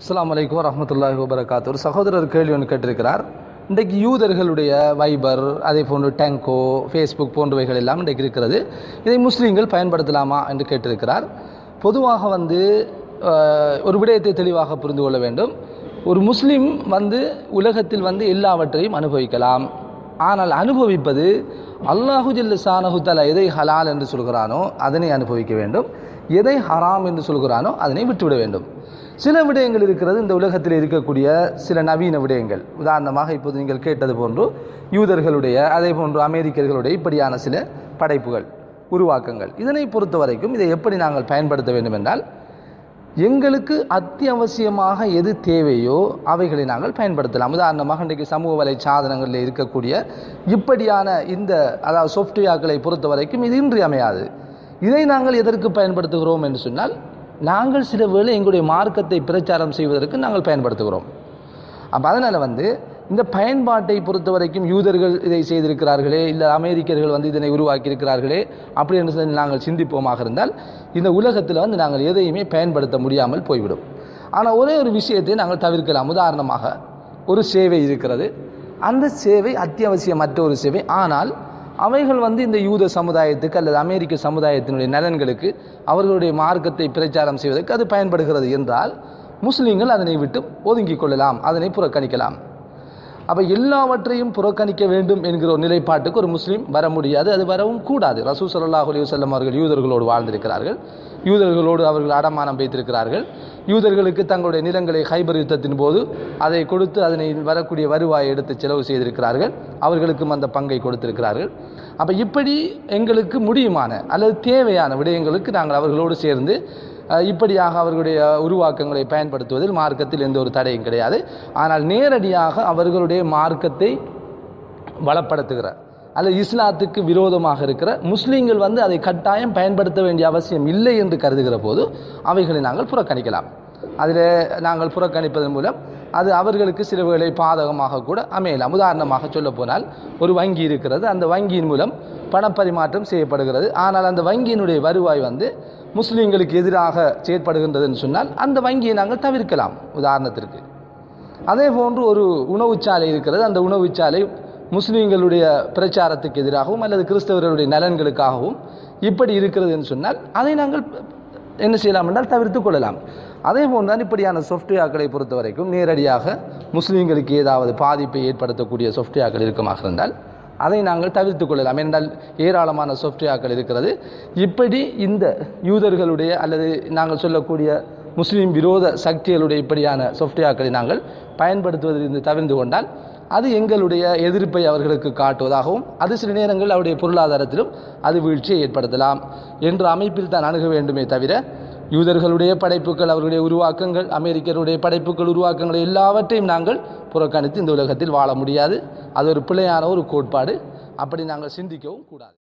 அஸ்ஸலாமு அலைக்கும் வரஹ்மத்துல்லாஹி வபரகாத்து ஒரு சகோதரர் கேள்வி ஒன்று கேட்டிருக்கிறார் இன்றைக்கு யூதர்களுடைய வைபர் அதே போன்று டேங்கோ ஃபேஸ்புக் போன்றவைகள் எல்லாம் இன்றைக்கு இருக்கிறது இதை முஸ்லீம்கள் பயன்படுத்தலாமா என்று கேட்டிருக்கிறார் பொதுவாக வந்து அஹ், ஒரு விடயத்தை தெளிவாக புரிந்து கொள்ள வேண்டும் ஒரு முஸ்லீம் வந்து உலகத்தில் வந்து எல்லாவற்றையும் அனுபவிக்கலாம் ஆனால் அனுபவிப்பது அல்லாஹு ஜல்ல சானஹு தஆலா எதை ஹலால் என்று சொல்கிறானோ அதனை அனுபவிக்க வேண்டும் எதை ஹராம் என்று சொல்கிறானோ அதனை விட்டுவிட வேண்டும் சில விடயங்கள் இருக்கிறது இந்த உலகத்தில் இருக்கக்கூடிய சில நவீன விடயங்கள் உதாரணமாக இப்போது நீங்கள் கேட்டது போன்று யூதர்களுடைய அதே போன்று அமெரிக்கர்களுடைய இப்படியான சில படைப்புகள் உருவாக்கங்கள் இதனை பொறுத்த வரைக்கும் இதை எப்படி நாங்கள் பயன்படுத்த வேண்டும் என்றால் எங்களுக்கு அத்தியாவசியமாக எது தேவையோ அவைகளை நாங்கள் பயன்படுத்தலாம் உதாரணமாக இன்றைக்கு சமூக வலை சாதனங்களில் இருக்கக்கூடிய இப்படியான இந்த அதாவது சாஃப்ட்வேர்களை பொறுத்த வரைக்கும் இது இன்றியமையாது இதை நாங்கள் எதற்கு பயன்படுத்துகிறோம் என்று சொன்னால் நாங்கள் சில வேளை எங்களுடைய மார்க்கத்தை பிரச்சாரம் செய்வதற்கு நாங்கள் பயன்படுத்துகிறோம் அப்போ அதனால் வந்து இந்த பயன்பாட்டை பொறுத்த வரைக்கும் யூதர்கள் இதை செய்திருக்கிறார்களே இல்லை அமெரிக்கர்கள் வந்து இதனை உருவாக்கி இருக்கிறார்களே அப்படி என்று சொல்லி நாங்கள் சிந்திப்போமாக இருந்தால் இந்த உலகத்தில் வந்து நாங்கள் எதையுமே பயன்படுத்த முடியாமல் போய்விடும் ஆனால் ஒரே ஒரு விஷயத்தை நாங்கள் தவிர்க்கலாம் உதாரணமாக ஒரு சேவை இருக்கிறது அந்த சேவை அத்தியாவசியமற்ற ஒரு சேவை ஆனால் அவைகள் வந்து இந்த யூத சமுதாயத்துக்கு அல்லது அமெரிக்க சமுதாயத்தினுடைய நலன்களுக்கு அவர்களுடைய மார்க்கத்தை பிரச்சாரம் செய்வதற்கு அது பயன்படுகிறது என்றால் முஸ்லீம்கள் அதனை விட்டு ஒதுங்கிக் கொள்ளலாம் அதனை புறக்கணிக்கலாம் அப்போ எல்லாவற்றையும் புறக்கணிக்க வேண்டும் என்கிற ஒரு நிலைப்பாட்டுக்கு ஒரு முஸ்லீம் வர முடியாது அது வரவும் கூடாது ரசூ ஸல்லல்லாஹு அலைஹி வஸல்லம் அவர்கள் யூதர்களோடு வாழ்ந்திருக்கிறார்கள் யூதர்களோடு அவர்கள் அடமானம் வைத்திருக்கிறார்கள் யூதர்களுக்கு தங்களுடைய நிலங்களை ஹைபர் யுத்தத்தின் போது அதை கொடுத்து அதனை வரக்கூடிய வருவாயை எடுத்து செலவு செய்திருக்கிறார்கள் அவர்களுக்கும் அந்த பங்கை கொடுத்திருக்கிறார்கள் அப்போ இப்படி எங்களுக்கு முடியுமான அல்லது தேவையான விடயங்களுக்கு நாங்கள் அவர்களோடு சேர்ந்து அஹ், இப்படியாக அவர்களுடைய உருவாக்கங்களை பயன்படுத்துவதில் மார்க்கத்தில் எந்த ஒரு தடையும் கிடையாது ஆனால் நேரடியாக அவர்களுடைய மார்க்கத்தை வளப்படுத்துகிற அல்லது இஸ்லாத்துக்கு விரோதமாக இருக்கிற முஸ்லீம்கள் வந்து அதை கட்டாயம் பயன்படுத்த வேண்டிய அவசியம் இல்லை என்று கருதுகிற போது அவைகளை நாங்கள் புறக்கணிக்கலாம் அதில் நாங்கள் புறக்கணிப்பதன் மூலம் அது அவர்களுக்கு சில வேளை பாதகமாக கூட அமையலாம் உதாரணமாக சொல்ல போனால் ஒரு வங்கி இருக்கிறது அந்த வங்கியின் மூலம் பணப்பரிமாற்றம் செய்யப்படுகிறது ஆனால் அந்த வங்கியினுடைய வருவாய் வந்து முஸ்லீம்களுக்கு எதிராக செயற்படுகின்றதுன்னு சொன்னால் அந்த வங்கியை நாங்கள் தவிர்க்கலாம் உதாரணத்திற்கு அதே போன்று ஒரு உணவுச்சாலை இருக்கிறது அந்த உணவுச்சாலை முஸ்லீம்களுடைய பிரச்சாரத்துக்கு எதிராகவும் அல்லது கிறிஸ்தவர்களுடைய நலன்களுக்காகவும் இப்படி இருக்கிறது என்று சொன்னால் அதை நாங்கள் என்ன செய்யலாம் என்றால் தவிர்த்து கொள்ளலாம் அதே போன்று தான் இப்படியான சாஃப்ட்வேர்களை பொறுத்த வரைக்கும் நேரடியாக முஸ்லீம்களுக்கு ஏதாவது பாதிப்பை ஏற்படுத்தக்கூடிய சாஃப்ட்வேர்கள் இருக்குமாக இருந்தால் அதை நாங்கள் தவிர்த்து கொள்ளலாம் என்றால் ஏராளமான சாஃப்ட்வேர்கள் இருக்கிறது இப்படி இந்த யூதர்களுடைய அல்லது நாங்கள் சொல்லக்கூடிய முஸ்லீம் விரோத சக்திகளுடைய இப்படியான சாஃப்ட்வேர்களை நாங்கள் பயன்படுத்துவதிலிருந்து தவிர்த்து கொண்டால் அது எங்களுடைய எதிர்ப்பை அவர்களுக்கு காட்டுவதாகவும் அது சில நேரங்கள் அவருடைய பொருளாதாரத்திலும் அது வீழ்ச்சியை ஏற்படுத்தலாம் என்ற அமைப்பில் தான் அணுக வேண்டுமே தவிர யூதர்களுடைய படைப்புகள் அவர்களுடைய உருவாக்கங்கள் அமெரிக்கருடைய படைப்புகள் உருவாக்கங்கள் எல்லாவற்றையும் நாங்கள் புறக்கணித்து இந்த உலகத்தில் வாழ முடியாது அது ஒரு பிழையான ஒரு கோட்பாடு அப்படி நாங்கள் சிந்திக்கவும் கூடாது